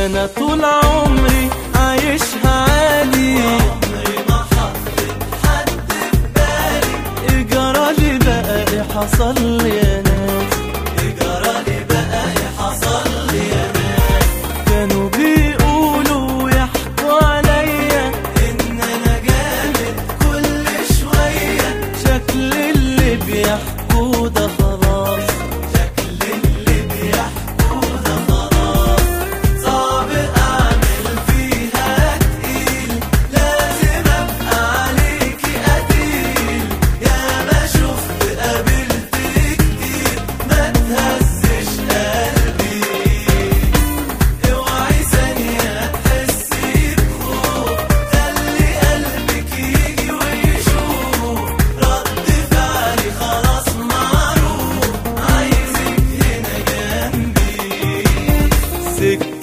انا طول عمري عايشها عادي عمري ما حطيت حد في بالي ايه جرالي بقى ايه حصل لي يا ناس جرالي بقى ايه حصل لي يا ناس كانوا بيقولوا يحكوا عليا ان انا جامد كل شوية شكل اللي بيحكوا ده خلاص شكل اللي بيحكوا ده خلاص صعب اعمل فيها تقيل لازم ابقى عليكي قتيل يا ما شفت قابلت كتير ما تهزش قلبي اوعي ثانية تحسي بخوف خلي قلبك يجي ويشوف رد فعلي خلاص معروف عايزك هنا جنبي سكة